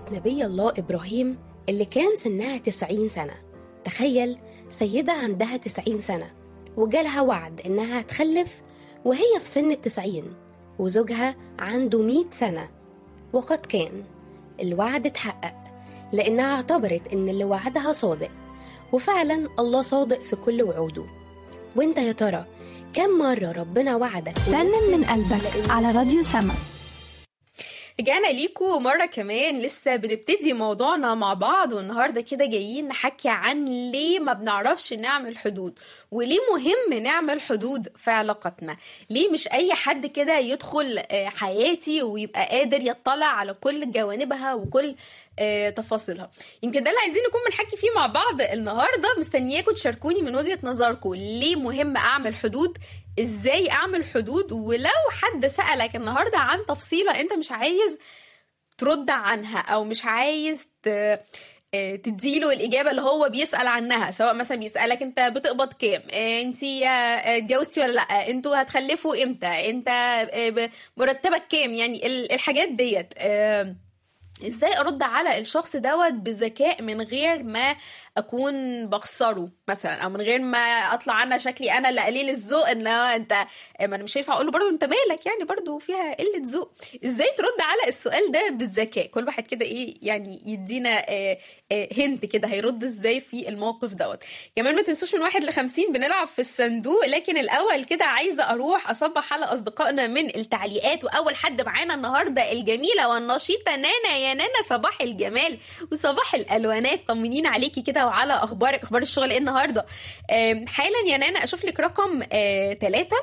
نبي الله إبراهيم اللي كان سنها 90 سنة تخيل سيدة عندها 90 سنة وجالها وعد إنها هتخلف وهي في سن التسعين وزوجها عنده 100 سنة وقد كان الوعد اتحقق لأنها اعتبرت إن اللي وعدها صادق وفعلا الله صادق في كل وعوده وانت يا ترى كم مرة ربنا وعدك رنن من قلبك على راديو سما رجعنا ليكم مرة كمان لسه بنبتدي موضوعنا مع بعض والنهاردة كده جايين نحكي عن ليه ما بنعرفش نعمل حدود وليه مهم نعمل حدود في علاقتنا ليه مش أي حد كده يدخل آه، حياتي ويبقى قادر يطلع على كل جوانبها وكل آه، تفاصيلها يمكن ده اللي عايزين نكون بنحكي فيه مع بعض النهارده مستنياكم تشاركوني من وجهة نظركم ليه مهم أعمل حدود ازاي اعمل حدود ولو حد سألك النهارده عن تفصيلة انت مش عايز ترد عنها او مش عايز ت... آه، تديله الإجابة اللي هو بيسأل عنها سواء مثلا بيسألك أنت بتقبض كام آه، أنت آه، اتجوزتي ولا لأ أنتوا هتخلفوا إمتى أنت آه، ب- مرتبك كام يعني ال- الحاجات ديت آه، ازاي ارد على الشخص دوت بذكاء من غير ما اكون بخسره مثلا او من غير ما اطلع عنها شكلي انا اللي قليل الذوق ان هو انت ما انا مش هينفع اقول له برضه انت مالك يعني برضه فيها قله ذوق ازاي ترد على السؤال ده بالذكاء كل واحد كده ايه يعني يدينا آه، آه، هنت كده هيرد ازاي في الموقف دوت كمان ما تنسوش من واحد لخمسين بنلعب في الصندوق لكن الاول كده عايزه اروح اصبح على اصدقائنا من التعليقات واول حد معانا النهارده الجميله والنشيطه نانا يا نانا صباح الجمال وصباح الالوانات طمنين عليكي كده وعلى اخبارك اخبار الشغل ايه النهارده آم، حالا يا نانا اشوف لك رقم ثلاثة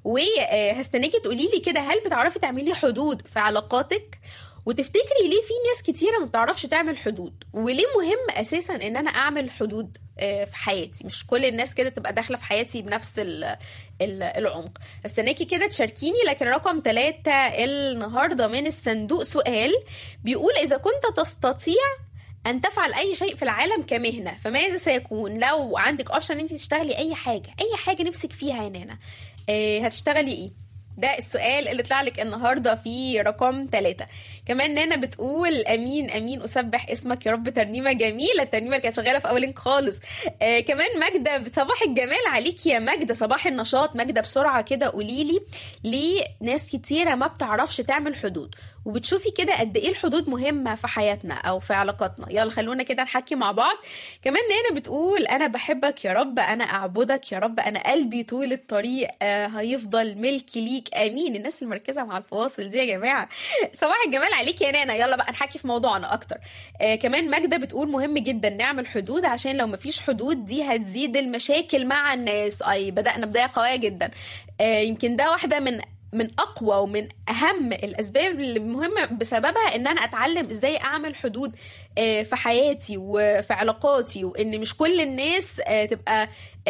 وهستناكي تقولي لي كده هل بتعرفي تعملي حدود في علاقاتك وتفتكري ليه في ناس كتيره ما بتعرفش تعمل حدود وليه مهم اساسا ان انا اعمل حدود آه، في حياتي مش كل الناس كده تبقى داخله في حياتي بنفس ال- ال- العمق استناكي كده تشاركيني لكن رقم ثلاثة النهارده من الصندوق سؤال بيقول اذا كنت تستطيع ان تفعل اي شيء في العالم كمهنه فماذا سيكون لو عندك اوبشن ان انت تشتغلي اي حاجه اي حاجه نفسك فيها يا نانا آه، هتشتغلي ايه ده السؤال اللي طلع لك النهارده في رقم ثلاثة كمان نانا بتقول امين امين اسبح اسمك يا رب ترنيمه جميله الترنيمه اللي كانت شغاله في اول لينك خالص آه كمان ماجده صباح الجمال عليك يا ماجده صباح النشاط ماجده بسرعه كده قولي لي ليه ناس كتيره ما بتعرفش تعمل حدود وبتشوفي كده قد ايه الحدود مهمه في حياتنا او في علاقاتنا يلا خلونا كده نحكي مع بعض كمان نانا بتقول انا بحبك يا رب انا اعبدك يا رب انا قلبي طول الطريق آه هيفضل ملكي ليك امين الناس اللي مركزه مع الفواصل دي يا جماعه صباح الجمال عليك يا نانا يلا بقى نحكي في موضوعنا اكتر آه كمان ماجده بتقول مهم جدا نعمل حدود عشان لو مفيش حدود دي هتزيد المشاكل مع الناس اي بدانا بدايه قويه جدا آه يمكن ده واحده من من اقوى ومن اهم الاسباب اللي مهمه بسببها ان انا اتعلم ازاي اعمل حدود آه، في حياتي وفي علاقاتي وان مش كل الناس آه، تبقى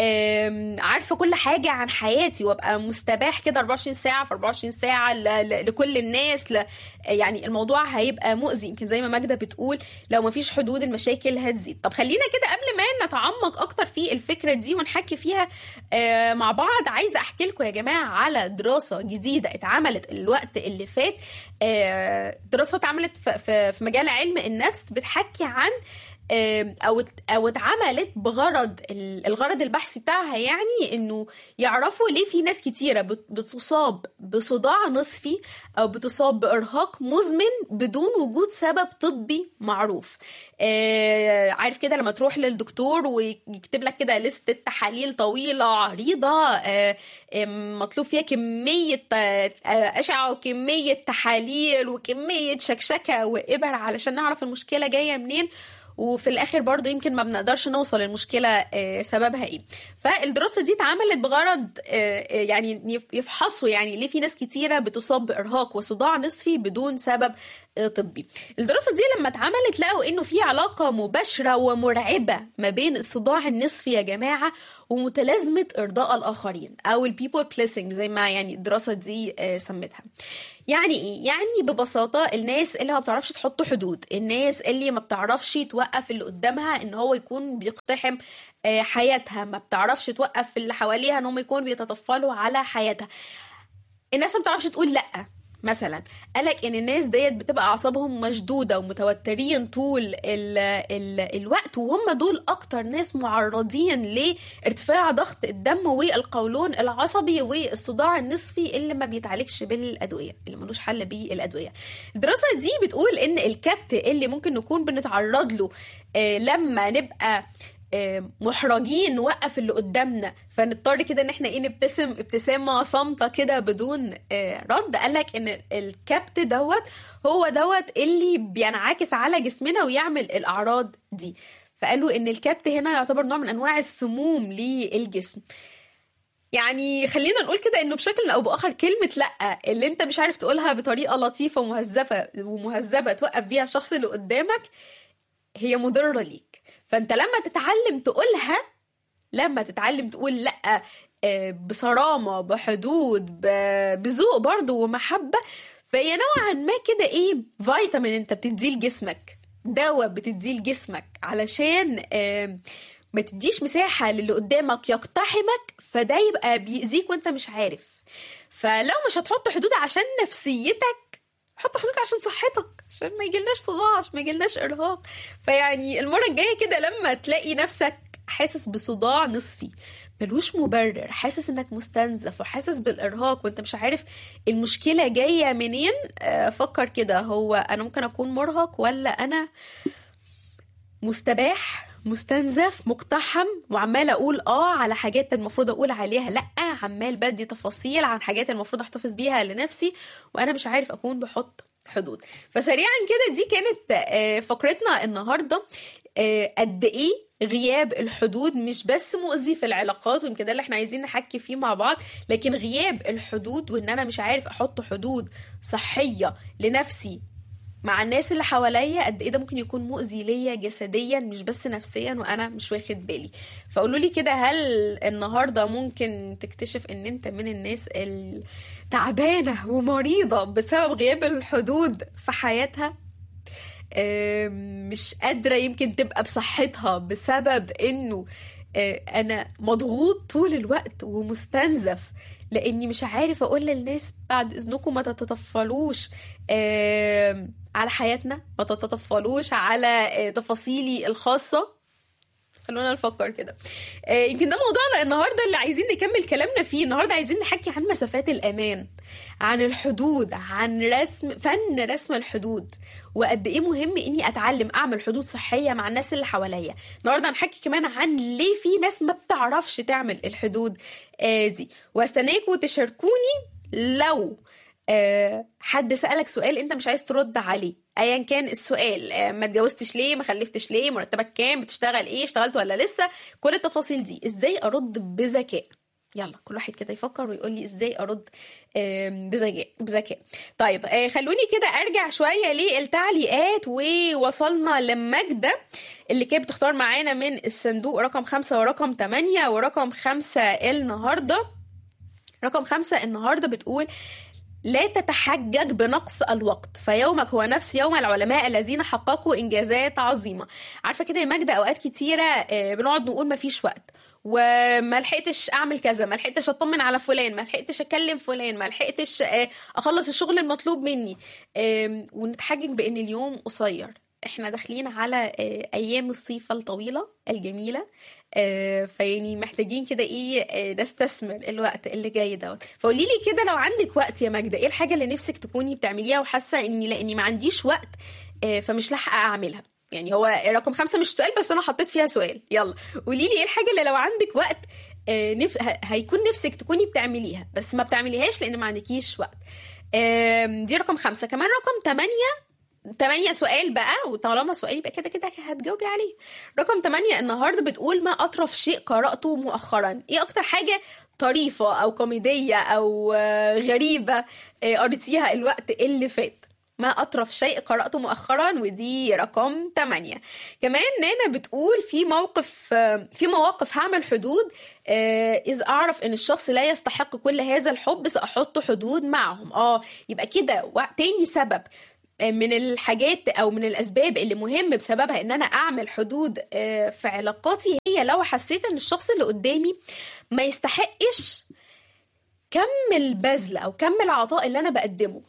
آم، عارفه كل حاجه عن حياتي وابقى مستباح كده 24 ساعه في 24 ساعه ل- ل- لكل الناس ل... يعني الموضوع هيبقى مؤذي يمكن زي ما ماجده بتقول لو مفيش حدود المشاكل هتزيد طب خلينا كده قبل ما نتعمق اكتر في الفكره دي ونحكي فيها آه، مع بعض عايزه احكي لكم يا جماعه على دراسه جديده اتعملت الوقت اللي فات آه، دراسه اتعملت في- في في مجال علم النفس بتحكي عن آم، او او اتعملت بغرض ال- الغرض البحثي بتاعها يعني انه يعرفوا ليه في ناس كتيره بت- بتصاب بصداع نصفي او بتصاب بارهاق مزمن بدون وجود سبب طبي معروف آه، عارف كده لما تروح للدكتور ويكتب لك كده لستة تحاليل طويلة عريضة آه، آم، مطلوب فيها كمية آه، آه، أشعة وكمية تحاليل وكمية شكشكة وإبر علشان نعرف المشكلة جاية منين وفي الاخر برضو يمكن ما بنقدرش نوصل المشكله آه، سببها ايه فالدراسه دي اتعملت بغرض آه، آه، يعني يف- يفحصوا يعني ليه في ناس كتيره بتصاب بارهاق وصداع نصفي بدون سبب آه، طبي الدراسه دي لما اتعملت لقوا انه في علاقه مباشره ومرعبه ما بين الصداع النصفي يا جماعه ومتلازمه ارضاء الاخرين او البيبل بليسنج زي ما يعني الدراسه دي آه، سمتها يعني ايه يعني ببساطه الناس اللي ما بتعرفش تحط حدود الناس اللي ما بتعرفش توقف اللي قدامها ان هو يكون بيقتحم آه، حياتها ما بتعرفش توقف اللي حواليها ان هم يكونوا بيتطفلوا على حياتها الناس ما بتعرفش تقول لا مثلا قالك ان الناس ديت بتبقى اعصابهم مشدوده ومتوترين طول ال ال الوقت وهم دول اكتر ناس معرضين لارتفاع ضغط الدم والقولون العصبي والصداع النصفي اللي ما بيتعالجش بالادويه اللي ملوش حل بالادويه الدراسه دي بتقول ان الكبت اللي ممكن نكون بنتعرض له آه لما نبقى آه، محرجين نوقف اللي قدامنا فنضطر كده ان احنا ايه نبتسم ابتسامه صامته كده بدون آه، رد قالك ان الكبت دوت هو دوت اللي بينعكس على جسمنا ويعمل الاعراض دي فقالوا ان الكبت هنا يعتبر نوع من انواع السموم للجسم يعني خلينا نقول كده انه بشكل او باخر كلمه لا اللي انت مش عارف تقولها بطريقه لطيفه ومهذبه ومهذبه توقف بيها الشخص اللي قدامك هي مضره ليك فانت لما تتعلم تقولها لما تتعلم تقول لا آه، بصرامه بحدود ب- بذوق برضه ومحبه فهي نوعا ما كده ايه فيتامين انت بتديه لجسمك دواء بتديه لجسمك علشان آم، ما تديش مساحه للي قدامك يقتحمك فده يبقى بيأذيك وانت مش عارف فلو مش هتحط حدود عشان نفسيتك حط حدود عشان صحتك عشان ما يجيلناش صداع عشان ما يجيلناش ارهاق فيعني المره الجايه كده لما تلاقي نفسك حاسس بصداع نصفي ملوش مبرر حاسس انك مستنزف وحاسس بالارهاق وانت مش عارف المشكله جايه منين آه، فكر كده هو انا ممكن اكون مرهق ولا انا مستباح مستنزف مقتحم وعمال اقول اه على حاجات المفروض اقول عليها لا عمال بدي تفاصيل عن حاجات المفروض احتفظ بيها لنفسي وانا مش عارف اكون بحط حدود فسريعا كده دي كانت آه، فقرتنا النهارده آه، قد ايه غياب الحدود مش بس مؤذي في العلاقات ويمكن ده اللي احنا عايزين نحكي فيه مع بعض لكن غياب الحدود وان انا مش عارف احط حدود صحيه لنفسي مع الناس اللي حواليا قد ايه ده ممكن يكون مؤذي ليا جسديا مش بس نفسيا وانا مش واخد بالي فقولوا لي كده هل النهارده ممكن تكتشف ان انت من الناس التعبانه ومريضه بسبب غياب الحدود في حياتها آم، مش قادره يمكن تبقى بصحتها بسبب انه آه، انا مضغوط طول الوقت ومستنزف لاني مش عارف اقول للناس بعد اذنكم ما تتطفلوش آم، على حياتنا ما تتطفلوش على آه، تفاصيلي الخاصه خلونا نفكر كده آه، يمكن ده موضوعنا النهارده اللي عايزين نكمل كلامنا فيه النهارده عايزين نحكي عن مسافات الامان عن الحدود عن رسم فن رسم الحدود وقد ايه مهم اني اتعلم اعمل حدود صحيه مع الناس اللي حواليا النهارده هنحكي كمان عن ليه في ناس ما بتعرفش تعمل الحدود آه، دي واستناكم تشاركوني لو آه، حد سألك سؤال انت مش عايز ترد عليه ايا كان السؤال آه، ما اتجوزتش ليه ما خلفتش ليه مرتبك كام بتشتغل ايه اشتغلت ولا لسه كل التفاصيل دي ازاي ارد بذكاء يلا كل واحد كده يفكر ويقول لي ازاي ارد آم، بذكاء بذكاء طيب آه، خلوني كده ارجع شويه للتعليقات ووصلنا لماجده اللي كانت بتختار معانا من الصندوق رقم خمسة ورقم تمانية ورقم خمسة النهارده رقم خمسة النهارده بتقول لا تتحجج بنقص الوقت فيومك هو نفس يوم العلماء الذين حققوا انجازات عظيمه عارفه كده يا ماجده اوقات كتيره آه، بنقعد نقول ما فيش وقت وما لحقتش اعمل كذا ما لحقتش اطمن على فلان ما لحقتش اكلم فلان ما لحقتش آه، اخلص الشغل المطلوب مني آم، ونتحجج بان اليوم قصير احنا داخلين على آه، ايام الصيف الطويله الجميله آه، فيعني محتاجين كده ايه آه، نستثمر الوقت اللي جاي دوت فقولي لي كده لو عندك وقت يا ماجده ايه الحاجه اللي نفسك تكوني بتعمليها وحاسه اني لاني ما عنديش وقت آه، فمش لاحقه اعملها يعني هو رقم خمسة مش سؤال بس أنا حطيت فيها سؤال يلا قولي لي إيه الحاجة اللي لو عندك وقت آه، نف... ه- هيكون نفسك تكوني بتعمليها بس ما بتعمليهاش لأن ما عندكيش وقت آم، دي رقم خمسة كمان رقم تمانية تمانية سؤال بقى وطالما سؤال يبقى كده كده هتجاوبي عليه رقم تمانية النهاردة بتقول ما أطرف شيء قرأته مؤخرا إيه أكتر حاجة طريفة أو كوميدية أو آه، غريبة آه، قريتيها الوقت اللي فات ما أطرف شيء قرأته مؤخرا ودي رقم 8 كمان نانا بتقول في موقف آه، في مواقف هعمل حدود آه، إذا أعرف إن الشخص لا يستحق كل هذا الحب سأحط حدود معهم اه يبقى كده و- تاني سبب من الحاجات او من الاسباب اللي مهم بسببها ان انا اعمل حدود آه، في علاقاتي هي لو حسيت ان الشخص اللي قدامي ما يستحقش كم البذل او كم العطاء اللي انا بقدمه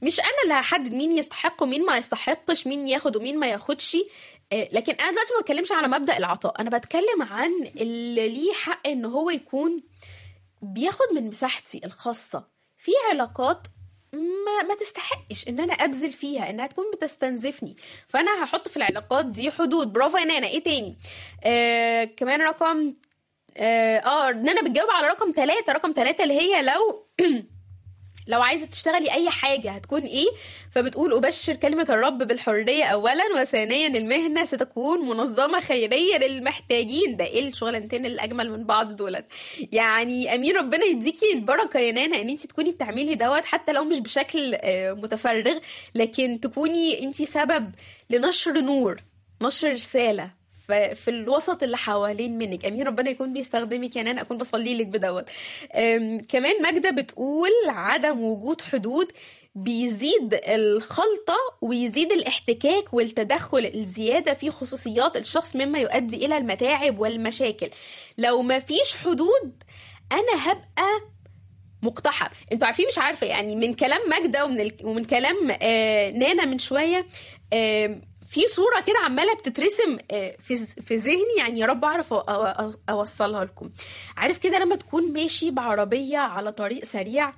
مش انا اللي هحدد مين يستحق ومين ما يستحقش مين ياخد ومين ما ياخدش آه، لكن انا دلوقتي ما بتكلمش على مبدا العطاء انا بتكلم عن اللي ليه حق ان هو يكون بياخد من مساحتي الخاصه في علاقات ما ما تستحقش ان انا ابذل فيها انها تكون بتستنزفني فانا هحط في العلاقات دي حدود برافو يا نانا ايه تاني آه كمان رقم اه آه، نانا بتجاوب على رقم ثلاثة رقم ثلاثة اللي هي لو لو عايزه تشتغلي اي حاجه هتكون ايه فبتقول ابشر كلمه الرب بالحريه اولا وثانيا المهنه ستكون منظمه خيريه للمحتاجين ده ايه الشغلانتين الاجمل من بعض دولت يعني امين ربنا يديكي البركه يا نانا ان انت تكوني بتعملي دوت حتى لو مش بشكل آه، متفرغ لكن تكوني انت سبب لنشر نور نشر رساله ف- في الوسط اللي حوالين منك امين ربنا يكون بيستخدمك يا نانا اكون بصلي لك بدوت أم، كمان ماجده بتقول عدم وجود حدود بيزيد الخلطة ويزيد الاحتكاك والتدخل الزيادة في خصوصيات الشخص مما يؤدي إلى المتاعب والمشاكل لو ما فيش حدود أنا هبقى مقتحم انتوا عارفين مش عارفه يعني من كلام ماجده ومن ال... ومن كلام آه نانا من شويه آه في صوره كده عماله بتترسم آه في ز- في ذهني يعني يا رب اعرف أ- أ- اوصلها لكم عارف كده لما تكون ماشي بعربيه على طريق سريع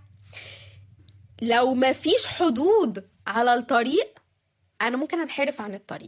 لو ما فيش حدود على الطريق انا ممكن انحرف عن الطريق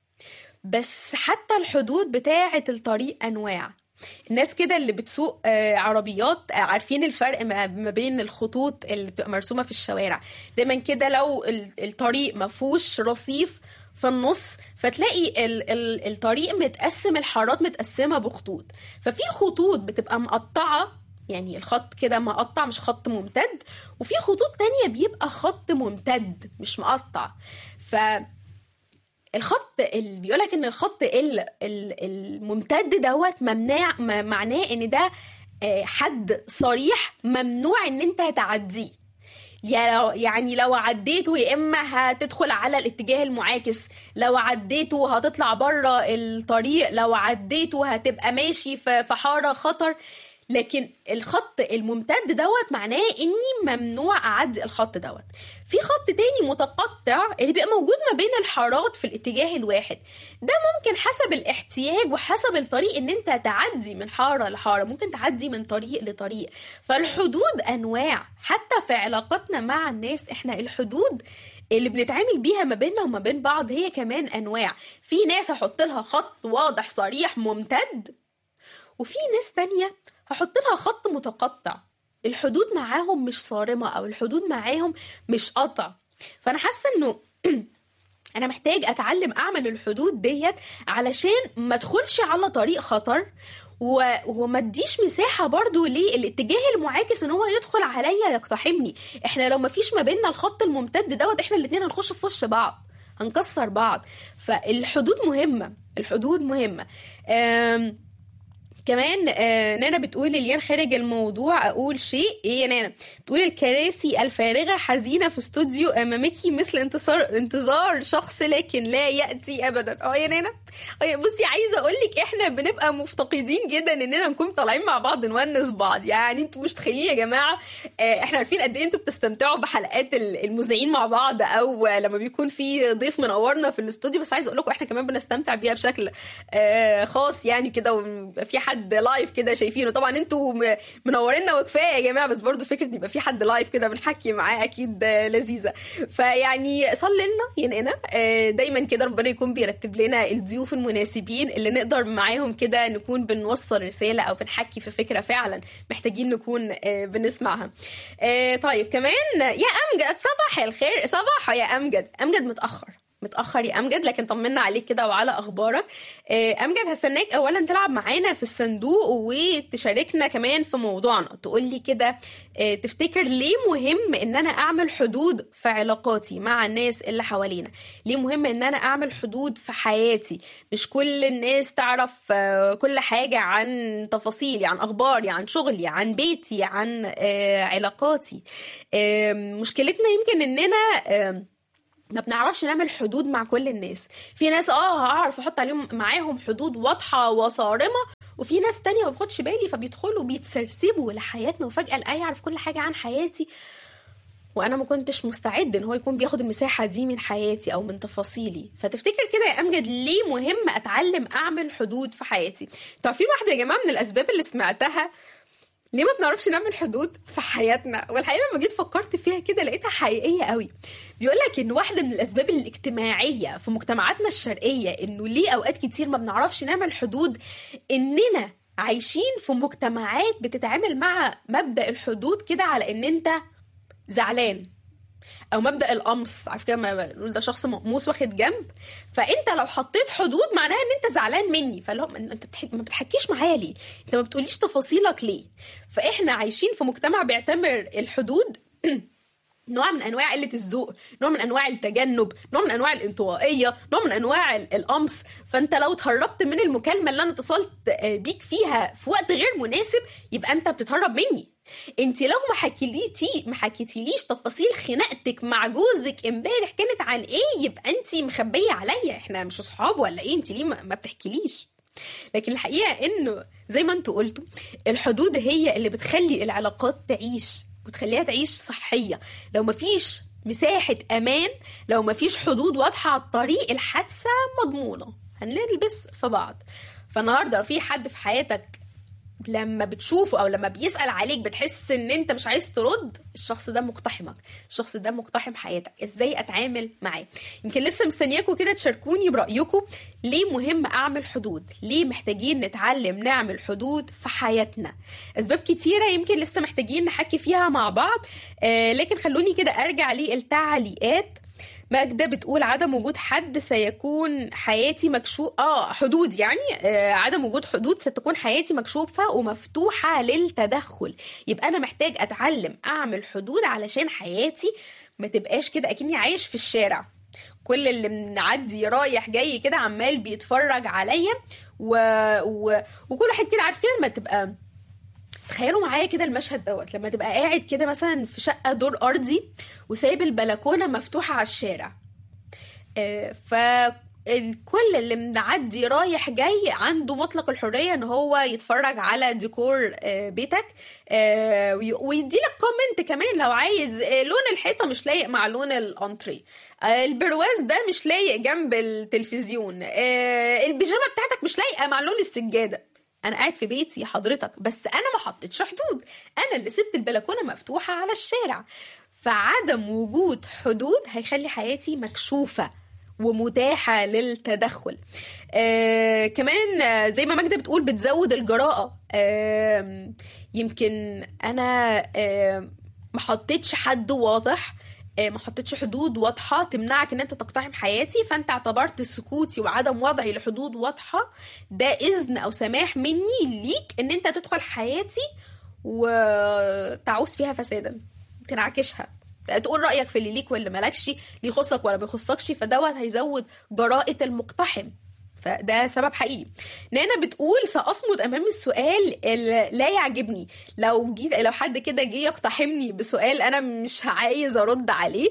بس حتى الحدود بتاعه الطريق انواع الناس كده اللي بتسوق آه، عربيات آه، عارفين الفرق ما ما بين الخطوط اللي بتبقى مرسومه في الشوارع دايما كده لو ال- الطريق ما فيهوش رصيف في النص فتلاقي ال ال الطريق متقسم الحارات متقسمه بخطوط ففي خطوط بتبقى مقطعه يعني الخط كده مقطع مش خط ممتد وفي خطوط تانية بيبقى خط ممتد مش مقطع ف الخط اللي بيقولك ان الخط ال- ال- الممتد دوت ممنوع م- معناه ان ده آه، حد صريح ممنوع ان انت تعديه يا لو- يعني لو عديته يا اما هتدخل على الاتجاه المعاكس لو عديته هتطلع بره الطريق لو عديته هتبقى ماشي في في حاره خطر لكن الخط الممتد دوت معناه اني ممنوع اعدي الخط دوت في خط تاني متقطع اللي بيبقى موجود ما بين الحارات في الاتجاه الواحد ده ممكن حسب الاحتياج وحسب الطريق ان انت تعدي من حاره لحاره ممكن تعدي من طريق لطريق فالحدود انواع حتى في علاقاتنا مع الناس احنا الحدود اللي بنتعامل بيها ما بيننا وما بين بعض هي كمان انواع في ناس هحط لها خط واضح صريح ممتد وفي ناس تانية هحط لها خط متقطع الحدود معاهم مش صارمة أو الحدود معاهم مش قطع فأنا حاسة إنه أنا محتاج أتعلم أعمل الحدود ديت علشان ما أدخلش على طريق خطر و... وما اديش مساحه برضو للاتجاه المعاكس ان هو يدخل عليا يقتحمني احنا لو ما فيش ما بيننا الخط الممتد دوت احنا الاتنين هنخش في وش بعض هنكسر بعض فالحدود مهمه الحدود مهمه أم... كمان آه نانا بتقول ليان خارج الموضوع اقول شيء ايه يا نانا بتقول الكراسي الفارغه حزينه في استوديو امامك مثل انتصار انتظار شخص لكن لا ياتي ابدا اه يا نانا اه يا- بصي عايزه اقول لك احنا بنبقى مفتقدين جدا اننا نكون طالعين مع بعض نونس بعض يعني انتوا مش متخيلين يا جماعه آه احنا عارفين قد ايه انتوا بتستمتعوا بحلقات ال- المذيعين مع بعض او لما بيكون في ضيف منورنا في الاستوديو بس عايزه اقول لكم احنا كمان بنستمتع بيها بشكل آه خاص يعني كده ويبقى في حد لايف كده شايفينه طبعا انتوا م- منورينا وكفايه يا جماعه بس برضو فكره ان يبقى في حد لايف كده بنحكي معاه اكيد آه، لذيذه فيعني صلي لنا ينقنا آه، دايما كده ربنا يكون بيرتب لنا الضيوف المناسبين اللي نقدر معاهم كده نكون بنوصل رساله او بنحكي في فكره فعلا محتاجين نكون آه، بنسمعها آه، طيب كمان يا امجد صباح الخير صباح يا امجد امجد متاخر متاخر يا امجد لكن طمنا عليك كده وعلى اخبارك آه، امجد هستناك اولا تلعب معانا في الصندوق وتشاركنا كمان في موضوعنا تقول لي كده آه، تفتكر ليه مهم ان انا اعمل حدود في علاقاتي مع الناس اللي حوالينا ليه مهم ان انا اعمل حدود في حياتي مش كل الناس تعرف آه، كل حاجه عن تفاصيلي عن اخباري عن شغلي عن بيتي عن آه، علاقاتي آه، مشكلتنا يمكن اننا آه، ما بنعرفش نعمل حدود مع كل الناس في ناس اه هعرف احط عليهم معاهم حدود واضحه وصارمه وفي ناس تانية ما باخدش بالي فبيدخلوا بيتسرسبوا لحياتنا وفجاه الاقي يعرف كل حاجه عن حياتي وانا ما كنتش مستعد ان هو يكون بياخد المساحه دي من حياتي او من تفاصيلي فتفتكر كده يا امجد ليه مهم اتعلم اعمل حدود في حياتي تعرفين واحده يا جماعه من الاسباب اللي سمعتها ليه ما بنعرفش نعمل حدود في حياتنا والحقيقه لما جيت فكرت فيها كده لقيتها حقيقيه قوي بيقول لك ان واحده من الاسباب الاجتماعيه في مجتمعاتنا الشرقيه انه ليه اوقات كتير ما بنعرفش نعمل حدود اننا عايشين في مجتمعات بتتعامل مع مبدا الحدود كده على ان انت زعلان او مبدا القمص عارف كده ما نقول ده شخص مقموس واخد جنب فانت لو حطيت حدود معناها ان انت زعلان مني فاللي هو انت بتحك... ما بتحكيش معايا ليه انت ما بتقوليش تفاصيلك ليه فاحنا عايشين في مجتمع بيعتبر الحدود نوع من انواع قله الذوق نوع من انواع التجنب نوع من انواع الانطوائيه نوع من انواع القمص فانت لو اتهربت من المكالمه اللي انا اتصلت بيك فيها في وقت غير مناسب يبقى انت بتتهرب مني انت لو ما حكيتي ما حكيتيليش تفاصيل خناقتك مع جوزك امبارح كانت عن ايه يبقى انت مخبيه عليا احنا مش اصحاب ولا ايه انت ليه ما بتحكيليش لكن الحقيقه انه زي ما انتوا قلتوا الحدود هي اللي بتخلي العلاقات تعيش وتخليها تعيش صحيه لو ما فيش مساحه امان لو ما فيش حدود واضحه على الطريق الحادثه مضمونه هنلبس في بعض فالنهارده في حد في حياتك لما بتشوفه او لما بيسال عليك بتحس ان انت مش عايز ترد الشخص ده مقتحمك الشخص ده مقتحم حياتك ازاي اتعامل معاه يمكن لسه مستنياكم كده تشاركوني برايكم ليه مهم اعمل حدود ليه محتاجين نتعلم نعمل حدود في حياتنا اسباب كتيره يمكن لسه محتاجين نحكي فيها مع بعض آه لكن خلوني كده ارجع للتعليقات ماجدة بتقول عدم وجود حد سيكون حياتي مكشوف اه حدود يعني آه عدم وجود حدود ستكون حياتي مكشوفة ومفتوحة للتدخل يبقى أنا محتاج أتعلم أعمل حدود علشان حياتي ما تبقاش كده أكني عايش في الشارع كل اللي منعدي رايح جاي كده عمال بيتفرج عليا و... و... وكل واحد كده عارف كده لما تبقى تخيلوا معايا كده المشهد دوت لما تبقى قاعد كده مثلا في شقه دور ارضي وسايب البلكونه مفتوحه على الشارع آه ف الكل اللي معدي رايح جاي عنده مطلق الحريه ان هو يتفرج على ديكور بيتك ويدي لك كومنت كمان لو عايز لون الحيطه مش لايق مع لون الانتري البرواز ده مش لايق جنب التلفزيون البيجامه بتاعتك مش لايقه مع لون السجاده انا قاعد في بيتي حضرتك بس انا ما حطيتش حدود انا اللي سبت البلكونه مفتوحه على الشارع فعدم وجود حدود هيخلي حياتي مكشوفه ومتاحة للتدخل آه كمان آه زي ما ماجدة بتقول بتزود الجراءة آه يمكن أنا آه ما حطيتش حد واضح ما حطيتش حدود واضحة تمنعك ان انت تقتحم حياتي فانت اعتبرت سكوتي وعدم وضعي لحدود واضحة ده اذن او سماح مني ليك ان انت تدخل حياتي وتعوز فيها فسادا تنعكشها تقول رايك في اللي ليك واللي مالكش اللي يخصك ولا ما يخصكش فدوت هيزود جراءه المقتحم فده سبب حقيقي نانا بتقول ساصمد امام السؤال اللي لا يعجبني لو جيت لو حد كده جه يقتحمني بسؤال انا مش عايز ارد عليه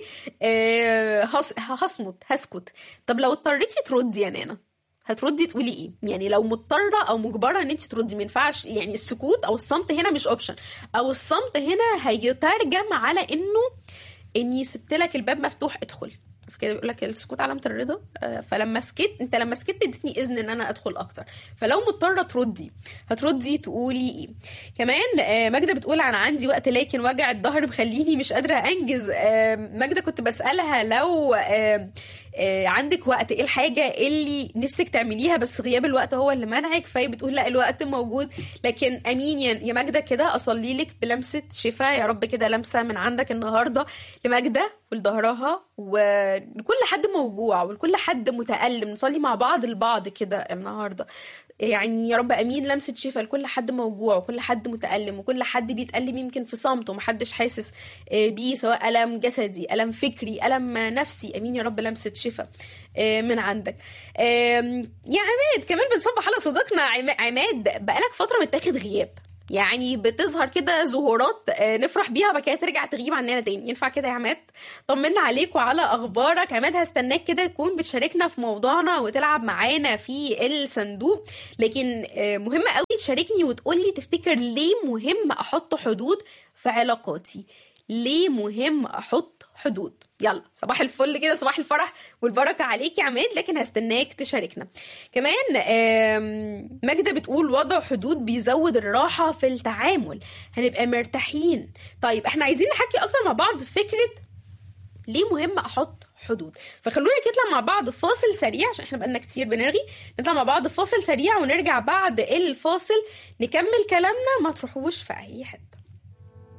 هصمت هسكت طب لو اضطريتي تردي يا نانا هتردي تقولي ايه يعني لو مضطره او مجبره ان انت تردي ما ينفعش يعني السكوت او الصمت هنا مش اوبشن او الصمت هنا هيترجم على انه اني سبت لك الباب مفتوح ادخل كده بيقول لك السكوت علامه الرضا فلما سكت انت لما سكت اديتني اذن ان انا ادخل اكتر فلو مضطره تردي هتردي تقولي ايه كمان ماجده بتقول انا عندي وقت لكن وجع الظهر مخليني مش قادره انجز ماجده كنت بسالها لو عندك وقت ايه الحاجه اللي نفسك تعمليها بس غياب الوقت هو اللي منعك فهي بتقول لا الوقت موجود لكن امين يا ماجده كده اصلي لك بلمسه شفاء يا رب كده لمسه من عندك النهارده لماجده ولظهرها ولكل حد موجوع ولكل حد متالم نصلي مع بعض البعض كده النهارده يعني يا رب امين لمسه شفاء لكل حد موجوع وكل حد متالم وكل حد بيتالم يمكن في صمت ومحدش حاسس بيه سواء الم جسدي الم فكري الم نفسي امين يا رب لمسه شفاء من عندك يا عماد كمان بنصبح على صديقنا عماد بقالك فتره متاخد غياب يعني بتظهر كده ظهورات نفرح بيها وبعد كده ترجع تغيب عننا تاني ينفع كده يا عماد طمنا عليك وعلى اخبارك عماد هستناك كده تكون بتشاركنا في موضوعنا وتلعب معانا في الصندوق لكن مهم قوي تشاركني وتقولي تفتكر ليه مهم احط حدود في علاقاتي ليه مهم احط حدود يلا صباح الفل كده صباح الفرح والبركة عليك يا عماد لكن هستناك تشاركنا كمان آم، ماجدة بتقول وضع حدود بيزود الراحة في التعامل هنبقى مرتاحين طيب احنا عايزين نحكي اكتر مع بعض في فكرة ليه مهم احط حدود فخلونا نطلع مع بعض فاصل سريع عشان احنا بقالنا كتير بنرغي نطلع مع بعض فاصل سريع ونرجع بعد الفاصل نكمل كلامنا ما تروحوش في اي حته